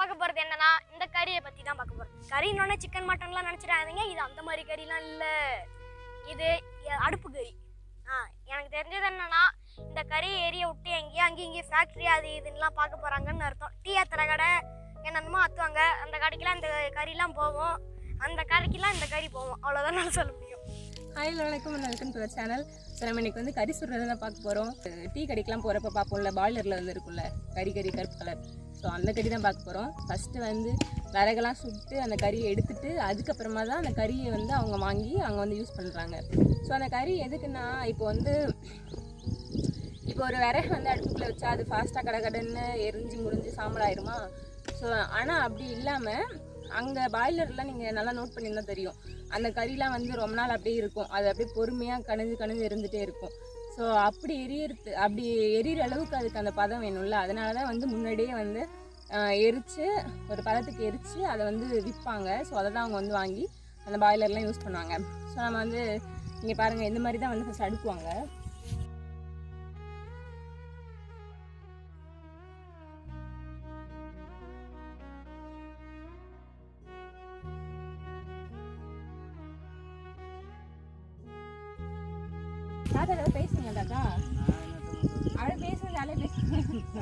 பார்க்க போறது என்னன்னா இந்த கறியை பத்தி தான் பார்க்க போறோம் கறின்னொன்னே சிக்கன் மட்டன்லாம் நினைச்சிடாதீங்க இது அந்த மாதிரி கறிலாம் இல்ல இது எ- அடுப்பு கறி ஆ எனக்கு தெரிஞ்சது என்னன்னா இந்த கறி ஏரியை விட்டு எங்கேயும் அங்கேயும் இங்கேயும் ஃபேக்ட்ரி அது இதுன்னெலாம் பார்க்க போறாங்கன்னு அர்த்தம் டீ ஏத்துற கடை என்னென்னமோ அத்துவாங்க அந்த கடைக்கெல்லாம் இந்த கறிலாம் போவோம் அந்த கடைக்கெல்லாம் இந்த கறி போவோம் அவ்வளோதான் நான் சொல்ல முடியும் ஹாய் வணக்கம் வெல்கம் டு சேனல் ஸோ நம்ம இன்னைக்கு வந்து கறி சுடுறதை தான் பார்க்க போகிறோம் டீ கடைக்கெலாம் போகிறப்ப பார்ப்போம்ல பாய்லரில் வந்து இருக்கும்ல கறி கறி கருப்பு கலர் ஸோ அந்த கறி தான் பார்க்க போகிறோம் ஃபஸ்ட்டு வந்து விறகெல்லாம் சுட்டு அந்த கறியை எடுத்துட்டு அதுக்கப்புறமா தான் அந்த கறியை வந்து அவங்க வாங்கி அவங்க வந்து யூஸ் பண்ணுறாங்க ஸோ அந்த கறி எதுக்குன்னா இப்போ வந்து இப்போ ஒரு விறகு வந்து அடுப்புக்குள்ள வச்சா அது ஃபாஸ்ட்டாக கடை கடைன்னு எரிஞ்சு முடிஞ்சு சாம்பல் ஆயிருமா ஸோ ஆனால் அப்படி இல்லாமல் அங்கே பாய்லர்லாம் நீங்கள் நல்லா நோட் பண்ணியிருந்தா தெரியும் அந்த கறிலாம் வந்து ரொம்ப நாள் அப்படியே இருக்கும் அது அப்படியே பொறுமையாக கணிஞ்சு கணிஞ்சு இருந்துகிட்டே இருக்கும் ஸோ அப்படி எரியறது அப்படி எரியிற அளவுக்கு அதுக்கு அந்த பதம் வேணும்ல அதனால தான் வந்து முன்னாடியே வந்து ஆஹ், எரிச்சு ஒரு பதத்துக்கு எரிச்சு அதை வந்து விற்பாங்க ஸோ அதை தான் அவங்க வந்து வாங்கி அந்த பாய்லர்லாம் யூஸ் பண்ணுவாங்க ஸோ நம்ம வந்து இங்கே பாருங்கள் இந்த மாதிரி தான் வந்து ஃபஸ்ட் அடுக்குவாங்க தாத்தா ஏதாவது பேசுங்க தாத்தா அவளை பேசுனதாலே பேசுங்க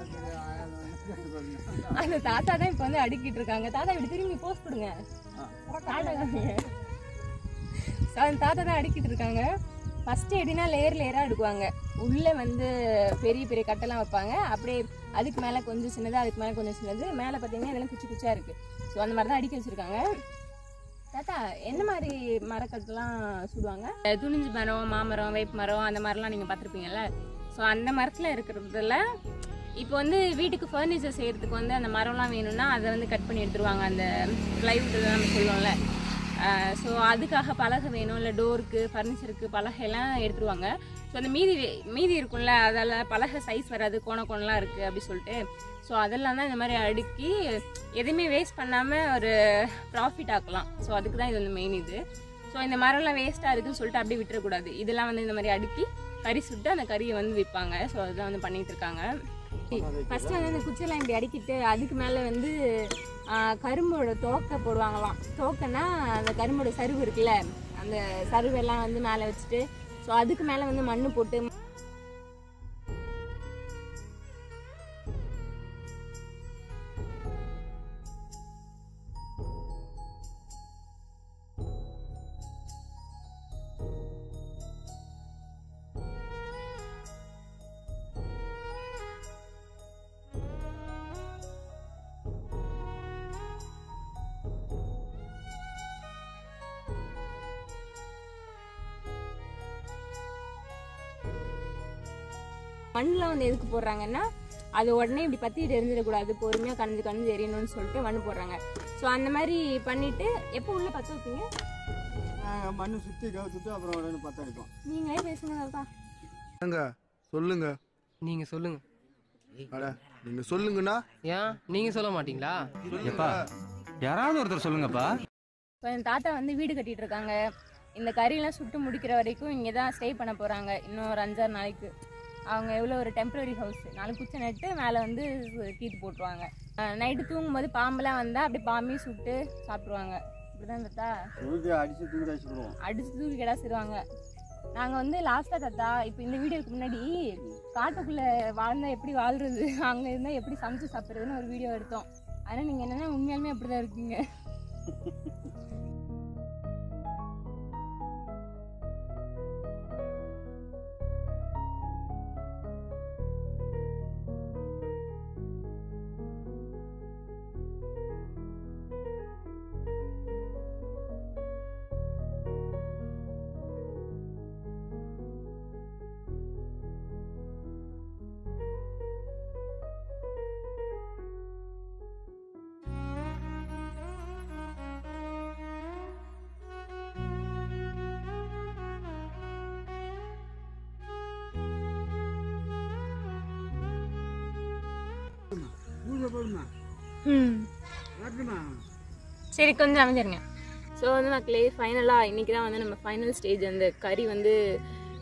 அந்த தாத்தா தான் இப்போ வந்து அடுக்கிட்டு இருக்காங்க தாத்தா இப்படி திரும்பி போஸ்ட் கொடுங்க தாத்தா காமிங்க. So, அந்த தாத்தா தான் அடுக்கிட்டு இருக்காங்க ஃபர்ஸ்ட் எப்படின்னா லேயர் லேயராக அடுக்குவாங்க உள்ளே வந்து பெரிய பெரிய கட்டெல்லாம் வைப்பாங்க அப்படியே அதுக்கு மேலே கொஞ்சம் சின்னது அதுக்கு மேலே கொஞ்சம் சின்னது மேலே பார்த்தீங்கன்னா இதெல்லாம் குச்சி குச்சியாக இருக்குது ஸோ அந்த மாதிரி தான் அடுக்கி வச்சுருக்காங்க தாத்தா என்ன மாதிரி மரக்கட்டுலாம் சுடுவாங்க துணிஞ்சு மரம் மாமரம் வேப்ப மரம் அந்த மாதிரிலாம் நீங்கள் பார்த்துருப்பீங்கல்ல ஸோ அந்த மரத்தில் இருக்கிறதுல இப்போ வந்து வீட்டுக்கு ஃபர்னிச்சர் செய்கிறதுக்கு வந்து அந்த மரம்லாம் வேணும்னா அதை வந்து கட் பண்ணி எடுத்துருவாங்க அந்த ப்ளைவுட் நம்ம சொல்லுவோம்ல ஸோ அதுக்காக பலகை வேணும் இல்லை டோருக்கு ஃபர்னிச்சருக்கு பலகையெல்லாம் எடுத்துருவாங்க ஸோ அந்த மீதி வே- மீதி இருக்கும்ல அதெல்லாம் பலகை சைஸ் வராது கோண கோணலாம் இருக்குது அப்படி சொல்லிட்டு ஸோ அதெல்லாம் தான் இந்த மாதிரி அடுக்கி எதையுமே வேஸ்ட் பண்ணாமல் ஒரு ப்ராஃபிட் ஆக்கலாம் ஸோ அதுக்கு தான் இது வந்து மெயின் இது ஸோ இந்த மரம்லாம் வேஸ்ட்டாக இருக்குன்னு சொல்லிட்டு அப்படியே விட்டுறக்கூடாது இதெல்லாம் வந்து இந்த மாதிரி அடுக்கி கறி சுட்டு அந்த கறியை வந்து விற்பாங்க ஸோ அதுதான் வந்து பண்ணிட்டு இருக்காங்க ஃபர்ஸ்ட் வந்து இந்த குச்சியெல்லாம் இப்படி அடிக்கிட்டு அதுக்கு மேலே வந்து ஆ, கரும்போட தோக்கை போடுவாங்களாம் தோக்கைன்னா அந்த கரும்போட சருவு இருக்குல்ல அந்த சருவெல்லாம் வந்து மேலே வச்சுட்டு ஸோ அதுக்கு மேலே வந்து மண் போட்டு மண்ணில் வந்து எதுக்கு போடுறாங்கன்னா அது உடனே இப்படி பற்றிட்டு எரிஞ்சிடக்கூடாது பொறுமையாக கணிஞ்சு கணிஞ்சு எரியணும்னு சொல்லிட்டு மண் போடுறாங்க ஸோ அந்த மாதிரி பண்ணிட்டு எப்போ உள்ள பற்ற வைப்பீங்க நாங்கள் மண்ணு சுற்றி கவுத்துட்டு அப்புறம் உடனே பற்ற அடிப்போம் நீங்களே பேசுங்க தான் ஏங்க சொல்லுங்க நீங்க சொல்லுங்க அட நீங்க சொல்லுங்கண்ணா ஏன் நீங்க சொல்ல மாட்டீங்களா எப்பா யாராவது ஒருத்தர் சொல்லுங்கப்பா இப்போ என் தாத்தா வந்து வீடு கட்டிட்டு இருக்காங்க இந்த கறியெல்லாம் சுட்டு முடிக்கிற வரைக்கும் இங்கே தான் ஸ்டே பண்ண போகிறாங்க இன்னும் ஒரு அஞ்சாறு நாளைக்கு அவங்க எவ்வளோ ஒரு டெம்பரரி ஹவுஸ் நாலு குச்சை நட்டு மேலே வந்து தீத்து போட்டுருவாங்க நைட்டு தூங்கும்போது பாம்பெல்லாம் வந்தால் அப்படியே பாம்பையும் சுட்டு சாப்பிட்ருவாங்க இப்படிதான் தாத்தா தூக்கி அடித்து தூக்கி அடிச்சுடுவோம் அடிச்சு தூக்கி கிடாசிடுவாங்க நாங்கள் வந்து லாஸ்ட்டாக தாத்தா இப்போ இந்த வீடியோக்கு முன்னாடி காட்டுக்குள்ளே வாழ்ந்தா எப்படி வாழ்றது அங்கே இருந்தால் எப்படி சமைச்சு சாப்பிட்றதுன்னு ஒரு வீடியோ எடுத்தோம் ஆனால் நீங்கள் என்னென்னா உண்மையாலுமே அப்படி தான் இருக்கீங்க பூஜை போடுமா ம் வரட்டுமா சரி கொஞ்சம் அமைஞ்சிருங்க ஸோ வந்து மக்களே ஃபைனலாக இன்றைக்கி தான் வந்து நம்ம ஃபைனல் ஸ்டேஜ் அந்த கறி வந்து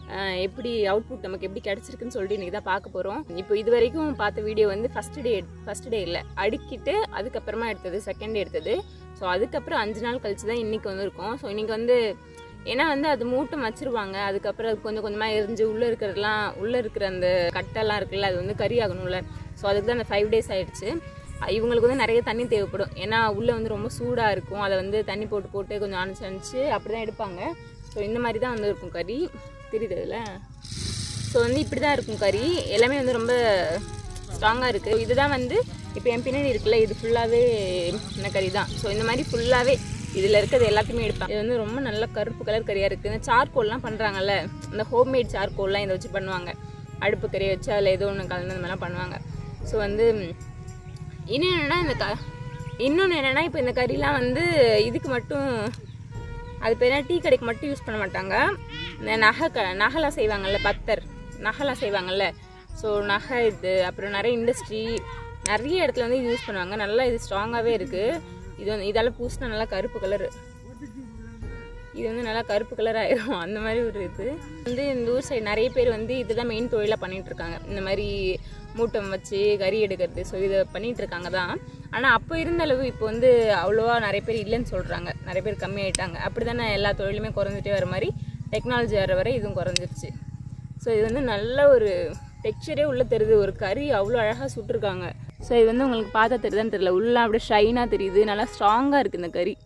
அஹ், எப்படி அவுட்புட் நமக்கு எப்படி கிடச்சிருக்குன்னு சொல்லிட்டு இன்றைக்கி தான் பார்க்க போகிறோம் இப்போ இது வரைக்கும் பார்த்த வீடியோ வந்து ஃபஸ்ட் டே ஃபஸ்ட் டே இல்லை அடுக்கிட்டு அதுக்கப்புறமா எடுத்தது செகண்ட் டே எடுத்தது ஸோ அதுக்கப்புறம் அஞ்சு நாள் கழிச்சு தான் இன்றைக்கி வந்து இருக்கும் ஸோ இன்றைக்கி வந்து ஏன்னா வந்து அது மூட்டம் வச்சிருவாங்க அதுக்கப்புறம் அது கொஞ்சம் கொஞ்சமாக எரிஞ்சு உள்ளே இருக்கிறதுலாம் உள்ளே இருக்கிற அந்த கட்டெல்லாம் இருக்குல்ல அது வந்து கறி ஆகணும்ல ஸோ அதுக்கு தான் அந்த ஃபைவ் டேஸ் ஆயிடுச்சு அஹ் இவங்களுக்கு வந்து நிறைய தண்ணி தேவைப்படும் ஏன்னா உள்ளே வந்து ரொம்ப சூடாக இருக்கும் அதை வந்து தண்ணி போட்டு போட்டு கொஞ்சம் அணைச்சு அணைச்சு அப்படி தான் எடுப்பாங்க ஸோ இந்த மாதிரி தான் வந்து இருக்கும் கறி தெரியுது அதில் ஸோ வந்து இப்படி தான் இருக்கும் கறி எல்லாமே வந்து ரொம்ப ஸ்ட்ராங்காக இருக்குது இதுதான் வந்து இப்போ என் பின்னாடி இருக்குல்ல இது ஃபுல்லாகவே இந்த கறி தான் ஸோ இந்த மாதிரி ஃபுல்லாகவே இதில் இருக்கிறது எல்லாத்தையுமே எடுப்பேன் இது வந்து ரொம்ப நல்ல கருப்பு கலர் கறியாக இருக்குது இந்த சார்கோல்லாம் பண்ணுறாங்கல்ல இந்த ஹோம்மேட் சார்கோல்லாம் இதை வச்சு பண்ணுவாங்க அடுப்பு கறியை வச்சு அதில் ஏதோ ஒன்று கலந்து அந்த மாதிரிலாம் பண்ணுவாங்க ஸோ வந்து இன்னும் என்னென்னா இந்த க இன்னொன்று என்னென்னா இப்போ இந்த கறிலாம் வந்து இதுக்கு மட்டும் அது பேர் என்ன டீ கடைக்கு மட்டும் யூஸ் பண்ண மாட்டாங்க இந்த நகை க நகைலாம் செய்வாங்கல்ல பத்தர் நகைலாம் செய்வாங்கல்ல ஸோ நகை இது அப்புறம் நிறைய இண்டஸ்ட்ரி நிறைய இடத்துல வந்து இது யூஸ் பண்ணுவாங்க நல்லா இது ஸ்ட்ராங்காகவே இருக்குது இது வந்து இதால் பூசினா நல்லா கருப்பு கலரு இது வந்து நல்லா கருப்பு கலர் ஆயிரும் அந்த மாதிரி ஒரு இது வந்து இந்த ஊர் சைடு நிறைய பேர் வந்து இதுதான் மெயின் தொழிலாக பண்ணிட்டு இருக்காங்க இந்த மாதிரி மூட்டம் வச்சு கறி எடுக்கிறது ஸோ இதை பண்ணிட்டு இருக்காங்க தான் ஆனால் அப்போ இருந்த அளவு இப்போ வந்து அவ்வளோவா நிறைய பேர் இல்லைன்னு சொல்கிறாங்க நிறைய பேர் கம்மியாயிட்டாங்க அப்படி தானே எல்லா தொழிலுமே குறைஞ்சிட்டே வர மாதிரி டெக்னாலஜி வர வரை இதுவும் குறைஞ்சிருச்சு ஸோ இது வந்து நல்ல ஒரு டெக்ஸ்சரே உள்ளே தெரியுது ஒரு கறி அவ்வளோ அழகாக சுட்டிருக்காங்க ஸோ இது வந்து உங்களுக்கு பார்த்தா தெரியுதான்னு தெரியல உள்ள அப்படியே ஷைனாக தெரியுது நல்லா ஸ்ட்ராங்காக இருக்குது இந்த கறி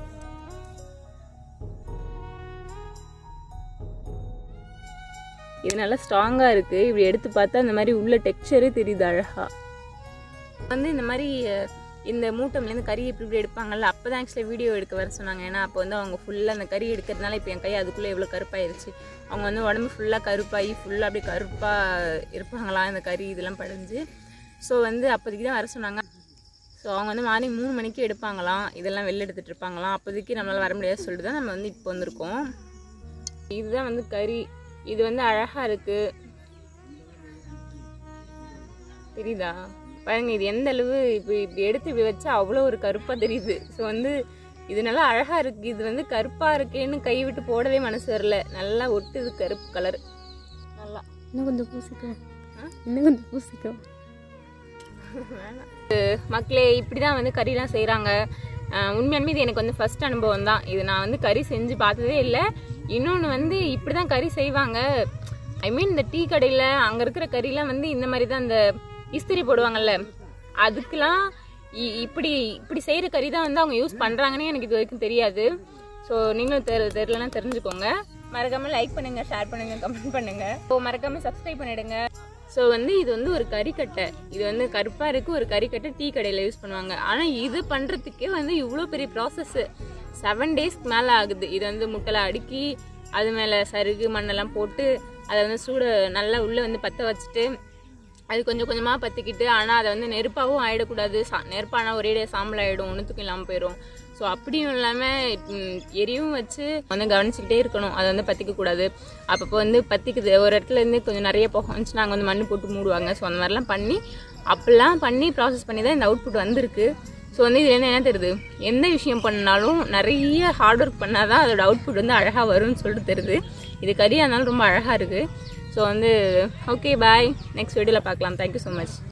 இது நல்லா ஸ்ட்ராங்காக இருக்குது இப்படி எடுத்து பார்த்தா இந்த மாதிரி உள்ள டெக்ஸ்சரே தெரியுது அழகாக வந்து இந்த மாதிரி அஹ், இந்த மூட்டம்லேருந்து கறி எப்படி இப்படி எடுப்பாங்கல்ல அப்போ தான் ஆக்சுவலாக வீடியோ எடுக்க வர சொன்னாங்க ஏன்னா அப்போ வந்து அவங்க ஃபுல்லாக அந்த கறி எடுக்கிறதுனால இப்போ என் கை அதுக்குள்ளே எவ்வளோ கருப்பாயிருச்சு அவங்க வந்து உடம்பு ஃபுல்லாக கருப்பாகி ஃபுல்லாக அப்படியே கருப்பாக இருப்பாங்களாம் இந்த கறி இதெல்லாம் படிஞ்சு ஸோ வந்து அப்போதைக்கு தான் வர சொன்னாங்க ஸோ அவங்க வந்து மார்னிங் மூணு மணிக்கு எடுப்பாங்களாம் இதெல்லாம் வெளில எடுத்துகிட்டு இருப்பாங்களாம் அப்போதைக்கு நம்மளால் வர முடியாது சொல்லிட்டு தான் நம்ம வந்து இப்போ வந்திருக்கோம் இதுதான் வந்து கறி இது வந்து அழகாக இருக்குது தெரியுதா பாருங்க இது எந்த அளவு இப்போ இப்படி எடுத்து இப்படி வச்சா அவ்வளோ ஒரு கருப்பாக தெரியுது ஸோ வந்து இது நல்லா அழகாக இருக்குது இது வந்து கருப்பாக இருக்கேன்னு கை விட்டு போடவே மனசு வரல நல்லா ஒட்டுது கருப்பு கலர் நல்லா இன்னும் கொஞ்சம் பூசிக்கோ ஆ? இன்னும் கொஞ்சம் பூசிக்கோ மக்களே இப்படி தான் வந்து கறிலாம் செய்கிறாங்க உண்மையாலுமே இது எனக்கு வந்து ஃபர்ஸ்ட் அனுபவம் தான் இது நான் வந்து கறி செஞ்சு பார்த்ததே இல்லை இன்னொன்று வந்து இப்படி தான் கறி செய்வாங்க ஐ மீன் இந்த டீ கடையில் அங்கே இருக்கிற கறிலாம் வந்து இந்த மாதிரி தான் இந்த இஸ்திரி போடுவாங்கல்ல அதுக்கெலாம் இ- இப்படி இப்படி செய்கிற கறி தான் வந்து அவங்க யூஸ் பண்ணுறாங்கன்னே எனக்கு இது வரைக்கும் தெரியாது ஸோ நீங்களும் தெரி தெரிலனா தெரிஞ்சுக்கோங்க மறக்காமல் லைக் பண்ணுங்கள் ஷேர் பண்ணுங்கள் கமெண்ட் பண்ணுங்கள் ஸோ மறக்காமல் சப்ஸ்கிரைப் பண்ணிடுங்க ஸோ வந்து இது வந்து ஒரு கறிக்கட்டை இது வந்து கருப்பாக இருக்குது ஒரு கறிக்கட்டை டீ கடையில் யூஸ் பண்ணுவாங்க ஆனால் இது பண்ணுறதுக்கே வந்து இவ்வளோ பெரிய ப்ராசஸ்ஸு செவன் டேஸ்க்கு மேலே ஆகுது இது வந்து முட்டைலாம் அடுக்கி அது மேலே சருகு மண்ணெல்லாம் போட்டு அதை வந்து சூட நல்லா உள்ளே வந்து பற்ற வச்சுட்டு அது கொஞ்சம் கொஞ்சமாக பற்றிக்கிட்டு ஆனால் அதை வந்து நெருப்பாகவும் ஆகிடக்கூடாது சா நெருப்பானா ஒரேடியாக சாம்பல் ஆகிடும் ஒன்றுத்துக்கும் இல்லாமல் போயிடும் ஸோ அப்படியும் இல்லாமல் எரியும் வச்சு வந்து கவனிச்சுக்கிட்டே இருக்கணும் அதை வந்து பற்றிக்க கூடாது அப்பப்போ வந்து பற்றிக்குது ஒரு இடத்துல இருந்து கொஞ்சம் நிறைய புகை வந்துச்சு நாங்கள் வந்து மண் போட்டு மூடுவாங்க ஸோ அந்த மாதிரிலாம் பண்ணி அப்படிலாம் பண்ணி ப்ராசஸ் பண்ணி தான் இந்த அவுட்புட் வந்திருக்கு ஸோ வந்து இதுலேருந்து என்ன தெரியுது எந்த விஷயம் பண்ணாலும் நிறைய ஹார்ட் ஒர்க் பண்ணால் தான் அதோட அவுட்புட் வந்து அழகாக வரும்னு சொல்லிட்டு தெரியுது இது கறியாக இருந்தாலும் ரொம்ப அழகாக இருக்குது ஸோ வந்து ஓகே பாய் நெக்ஸ்ட் வீடியோவில் பார்க்கலாம் தேங்க்யூ ஸோ மச்